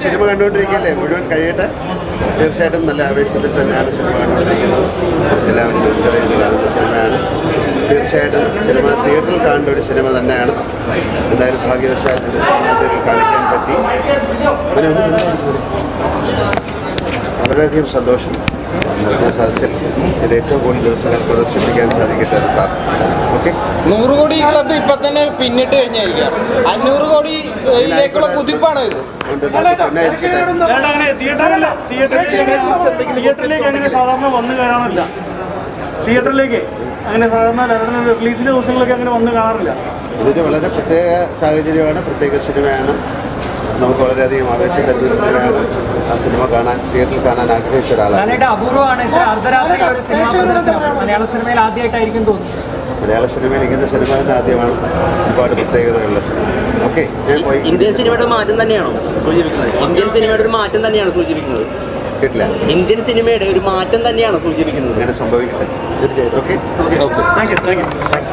Cinema കണ്ടുകൊണ്ടിരിക്കുകയല്ലേ മുഴുവൻ കഴിയട്ടെ തീർച്ചയായിട്ടും നല്ല ആവേശത്തിൽ തന്നെയാണ് സിനിമ കണ്ടുകൊണ്ടിരിക്കുന്നത് എല്ലാവരും എൻജോയ് ചെയ്ത് കാണുന്ന സിനിമയാണ് തീർച്ചയായിട്ടും സിനിമ തിയേറ്ററിൽ കാണേണ്ട ഒരു സിനിമ തന്നെയാണ് എന്തായാലും ഭാഗ്യവശാൽ ഇത് സിനിമ തിയേറ്ററിൽ കാണിക്കാൻ പറ്റി വളരെയധികം സന്തോഷം നിറഞ്ഞ സദസ്സിൽ ഇത് ഏറ്റവും കൂടുതൽ ദിവസങ്ങൾ പ്രദർശിപ്പിക്കാൻ സാധിക്കട്ടെ എന്ന് പ്രാർത്ഥിക്കുന്നു ഓക്കെ നൂറ് കോടി ക്ലബ്ബ് ഇപ്പൊ തന്നെ പിന്നിട്ട് കഴിഞ്ഞായിരിക്കാം അഞ്ഞൂറ് കോടിയിലേക്കുള്ള കുതിപ്പാണ് ഇത് അതുകൊണ്ട് നമുക്ക് പിന്നെ ഇരിക്കട്ടെ. വേണ്ട, അങ്ങനെ തിയേറ്ററിൽ തിയേറ്ററിലേക്ക് തിയേറ്ററിലേക്ക് അങ്ങനെ സാധാരണ വന്നു കയറാറില്ല തിയേറ്ററിലേക്ക് അങ്ങനെ സാധാരണ റിലീസിന്റെ ദിവസങ്ങളൊക്കെ അങ്ങനെ വന്ന് കാണാറില്ല ഇതൊരു വളരെ പ്രത്യേക സാഹചര്യമാണ് പ്രത്യേക സിനിമയാണ് നമുക്ക് വളരെയധികം ആവേശം തരുന്ന സിനിമയാണ് ആ സിനിമ കാണാൻ തിയേറ്ററിൽ കാണാൻ ആഗ്രഹിച്ച ഒരാളാണ് ലാലേട്ട അപൂർവമാണ് ഇത്ര അർദ്ധരാത്രി ഒരു സിനിമാ പ്രദർശനം മലയാള സിനിമയിൽ ആദ്യമായിട്ടായിരിക്കും തോന്നുന്നു മലയാള സിനിമയിൽ ഇങ്ങനത്തെ സിനിമ തന്നെ ആദ്യമാണ് ഒരുപാട് പ്രത്യേകതകളുള്ള സിനിമ ഓക്കെ ഞാൻ പോയി ഇന്ത്യൻ സിനിമയുടെ മാറ്റം തന്നെയാണോ സൂചിപ്പിക്കുന്നത് ഇന്ത്യൻ സിനിമയുടെ ഒരു മാറ്റം തന്നെയാണ് സൂചിപ്പിക്കുന്നത് കേട്ടില്ല ഇന്ത്യൻ സിനിമയുടെ ഒരു മാറ്റം തന്നെയാണ് സൂചിപ്പിക്കുന്നത് അങ്ങനെ സംഭവിക്കട്ടെ തീർച്ചയായിട്ടും okay okay thank you thank you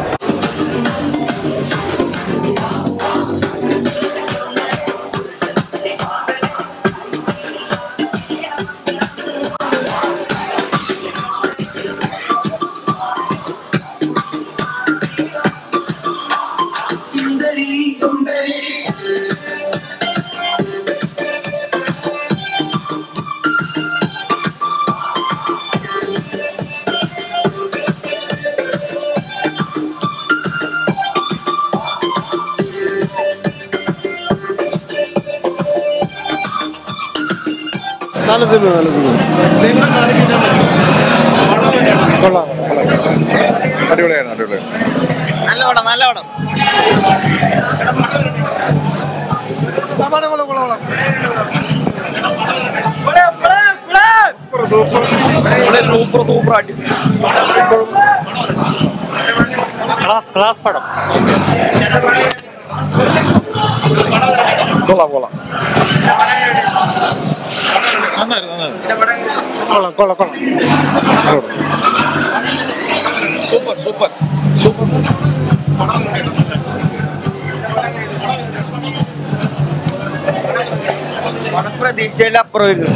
നല്ല സിനിമ നല്ല സിനിമ കൊള്ളാം അടിപൊളിയായിരുന്നു അടിപൊളിയായിരുന്നു നല്ല പടം നല്ല പടം സൂപ്പർ സൂപ്പർ ആയിട്ട് ക്ലാസ് ക്ലാസ് പടം കൊള്ളാം കൊള്ളാം കൊള്ളാം കൊള്ളാം കൊള്ളാം സൂപ്പർ സൂപ്പർ പടം പ്രതീക്ഷിച്ചതിൽ അപ്പുറമായിരുന്നു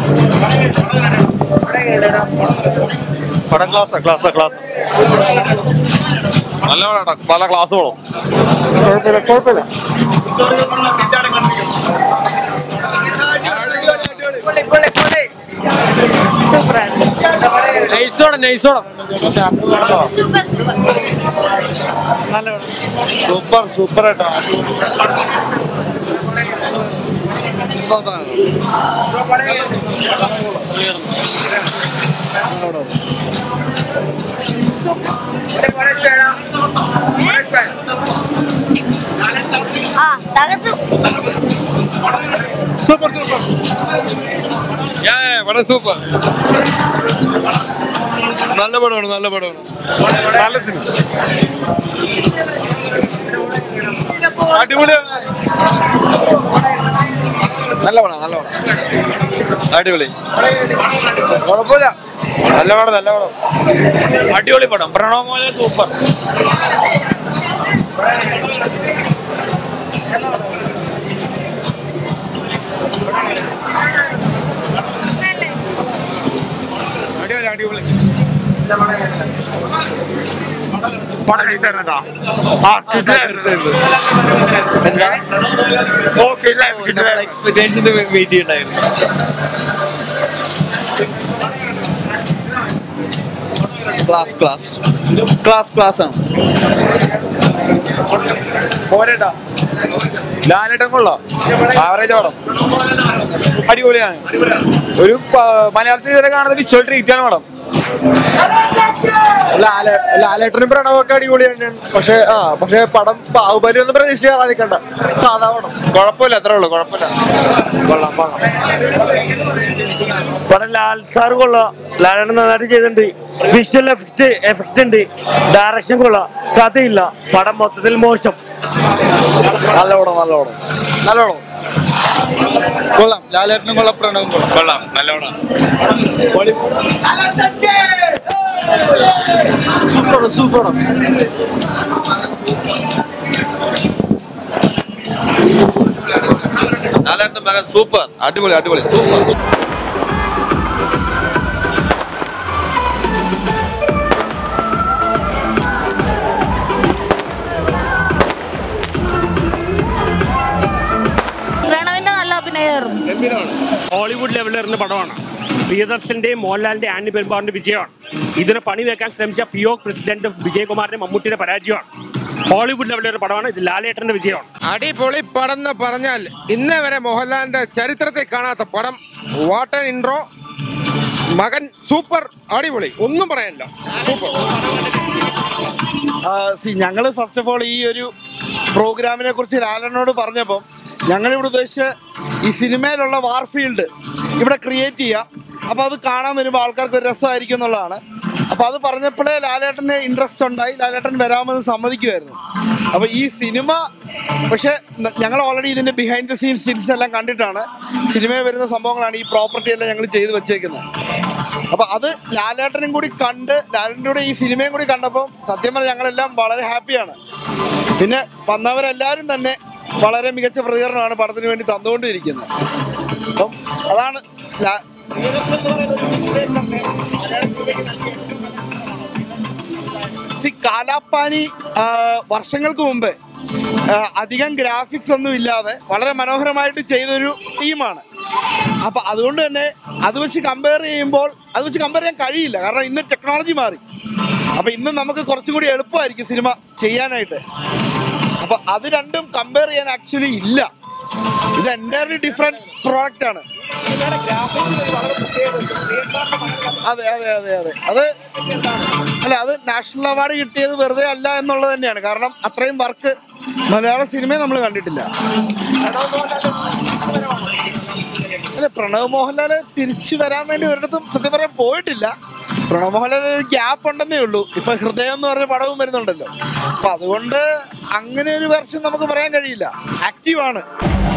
പടം ക്ലാസ്സാ ക്ലാസ്സാ ക്ലാസ് നല്ല പടം പല ക്ലാസ്സുകളും കുഴപ്പമില്ല കുഴപ്പമില്ല നൈസോണം നൈസോണം സൂപ്പർ സൂപ്പർ സൂപ്പർ സൂപ്പർ ആയിട്ടാ ആ തകർത്തു സൂപ്പർ സൂപ്പർ പടം സൂപ്പർ നല്ല പടമാണ് നല്ല പടമാണ് നല്ല സിനിമ അടിപൊളിയാണ് നല്ല പടം നല്ല പടം അടിപൊളി കുഴപ്പമില്ല നല്ല പടം നല്ല പടം അടിപൊളി പടം പ്രണവ് മോലെ സൂപ്പർ അടിപൊളി അടിപൊളി പടം നൈസായിരുന്നു കേട്ടോ ആ കിട്ടില്ലായിരുന്നു ഓക്കെ എക്സ്പെക്ടേഷന്റെ വെയിറ്റ് ചെയ്യണ്ടായിരുന്നു ക്ലാസ് ക്ലാസ് ക്ലാസ് ക്ലാസ് ആണ് പോരേട്ടാ ലാലേട്ടൻ കൊള്ളാം ആവറേജ് പടം അടിപൊളിയാണ് ഒരു പ- മലയാളത്തിൽ ഇതുവരെ കാണുന്ന വിഷ്വൽ ട്രീറ്റ് ആണ് പടം ലാലേ ലാലേട്ടനും പ്രണവൊക്കെ അടിപൊളി തന്നെയാണ് പക്ഷെ ആ പക്ഷെ പടം ബാഹുബലി ഒന്നും പ്രതീക്ഷ കയറാൻ നിൽക്കണ്ട സാധാ പടം കുഴപ്പമില്ല അത്രേ ഉള്ളൂ കുഴപ്പമില്ല കൊള്ളാം കൊള്ളാം പടം ലാൽ സാർ കൊള്ളാം ലാലേട്ടൻ നന്നായിട്ട് ചെയ്തിട്ടുണ്ട് വിഷ്വൽ എഫക്റ്റ് എഫക്റ്റ് ഉണ്ട് ഡയറക്ഷൻ കൊള്ളാം കഥയില്ല പടം മൊത്തത്തിൽ മോശം നല്ല പടം നല്ല പടം നല്ല പടം കൊള്ളാം ലാലേട്ടനും കൊള്ളാം പ്രണവും കൊള്ളാം കൊള്ളാം നല്ല പടം സൂപ്പർ സൂപ്പർ നല്ല ലാലേട്ടന്റെ മകൻ സൂപ്പർ അടിപൊളി അടിപൊളി സൂപ്പർ പ്രണവിന്റെ നല്ല അഭിനയമായിരുന്നു ഹോളിവുഡ് ലെവലിൽ വരുന്ന പടമാണ് പ്രിയദർശന്റെയും മോഹൻലാലിന്റെയും ആന്റി പെരുമ്പാറിന്റെ വിജയമാണ് ഇതിന് പണി വെക്കാൻ ശ്രമിച്ച പിഒ പ്രസിഡന്റ് വിജയകുമാറിന്റെ മമ്മൂട്ടിയുടെ പരാജയമാണ് ഹോളിവുഡ് ലെവലിൽ ഒരു പടമാണ് ഇത് ലാലേട്ടന്റെ വിജയമാണ് അടിപൊളി പടം എന്ന് പറഞ്ഞാൽ ഇന്നേ വരെ മോഹൻലാലിന്റെ ചരിത്രത്തിൽ കാണാത്ത പടം വാട്ടൻ ഇൻട്രോ മകൻ സൂപ്പർ അടിപൊളി ഒന്നും പറയാനില്ല സൂപ്പർ ഞങ്ങൾ ഫസ്റ്റ് ഓഫ് ഓൾ ഈ ഒരു പ്രോഗ്രാമിനെ കുറിച്ച് ലാലനോട് പറഞ്ഞപ്പം ഞങ്ങളിവിടെ ഉദ്ദേശിച്ച ഈ സിനിമയിലുള്ള വാർഫീൽഡ് ഇവിടെ ക്രിയേറ്റ് ചെയ്യുക അപ്പോൾ അത് കാണാൻ വരുമ്പോൾ ആൾക്കാർക്ക് ഒരു രസമായിരിക്കും എന്നുള്ളതാണ് അപ്പോൾ അത് പറഞ്ഞപ്പോഴേ ലാലേട്ടന് ഇൻട്രസ്റ്റ് ഉണ്ടായി ലാലേട്ടൻ വരാമെന്ന് സമ്മതിക്കുമായിരുന്നു അപ്പോൾ ഈ സിനിമ പക്ഷേ ന- ഞങ്ങൾ ഓൾറെഡി ഇതിൻ്റെ ബിഹൈൻഡ് ദ സീൻ സ്റ്റിൽസ് എല്ലാം കണ്ടിട്ടാണ് സിനിമയിൽ വരുന്ന സംഭവങ്ങളാണ് ഈ പ്രോപ്പർട്ടി എല്ലാം ഞങ്ങൾ ചെയ്ത് വെച്ചേക്കുന്നത് അപ്പൊ അത് ലാലേട്ടനും കൂടി കണ്ട് ലാലേട്ടൻ്റെ കൂടെ ഈ സിനിമയും കൂടി കണ്ടപ്പോൾ സത്യം പറഞ്ഞാൽ ഞങ്ങളെല്ലാം വളരെ ഹാപ്പിയാണ് പിന്നെ വന്നവരെല്ലാവരും തന്നെ വളരെ മികച്ച പ്രതികരണമാണ് പടത്തിന് വേണ്ടി തന്നുകൊണ്ടിരിക്കുന്നത് അപ്പം അതാണ് ലാ- സി കാലാപ്പാനി ആ, വർഷങ്ങൾക്ക് മുമ്പ് ആ, അധികം ഗ്രാഫിക്സ് ഒന്നും ഇല്ലാതെ വളരെ മനോഹരമായിട്ട് ചെയ്തൊരു ടീമാണ് അപ്പൊ അതുകൊണ്ട് തന്നെ അത് വെച്ച് കമ്പയർ ചെയ്യുമ്പോൾ അത് വെച്ച് കമ്പയർ ചെയ്യാൻ കഴിയില്ല കാരണം ഇന്ന് ടെക്നോളജി മാറി അപ്പൊ ഇന്ന് നമുക്ക് കുറച്ചും കൂടി എളുപ്പമായിരിക്കും സിനിമ ചെയ്യാനായിട്ട് അപ്പൊ അത് രണ്ടും കമ്പയർ ചെയ്യാൻ ആക്ച്വലി ഇല്ല ഇത് എൻറ്റയർലി ഡിഫറെന്റ് പ്രോഡക്റ്റ് ആണ് അതെ അതെ അതെ അതെ അത് അല്ല അത് നാഷണൽ അവാർഡ് കിട്ടിയത് വെറുതെ അല്ല എന്നുള്ളത് തന്നെയാണ് കാരണം അത്രയും വർക്ക് മലയാള സിനിമയെ നമ്മൾ കണ്ടിട്ടില്ല അല്ല പ്രണവ് മോഹൻലാല് തിരിച്ചു വരാൻ വേണ്ടി ഒരിടത്തും സത്യം പറയാൻ പോയിട്ടില്ല പ്രണവ് മോഹൻലാൽ ഒരു ഗ്യാപ്പ് ഉണ്ടെന്നേ ഉള്ളൂ ഇപ്പൊ ഹൃദയം എന്ന് പറഞ്ഞ പടവും വരുന്നുണ്ടല്ലോ അപ്പൊ അതുകൊണ്ട് അങ്ങനെ ഒരു വെർഷൻ നമുക്ക് പറയാൻ കഴിയില്ല ആക്റ്റീവാണ്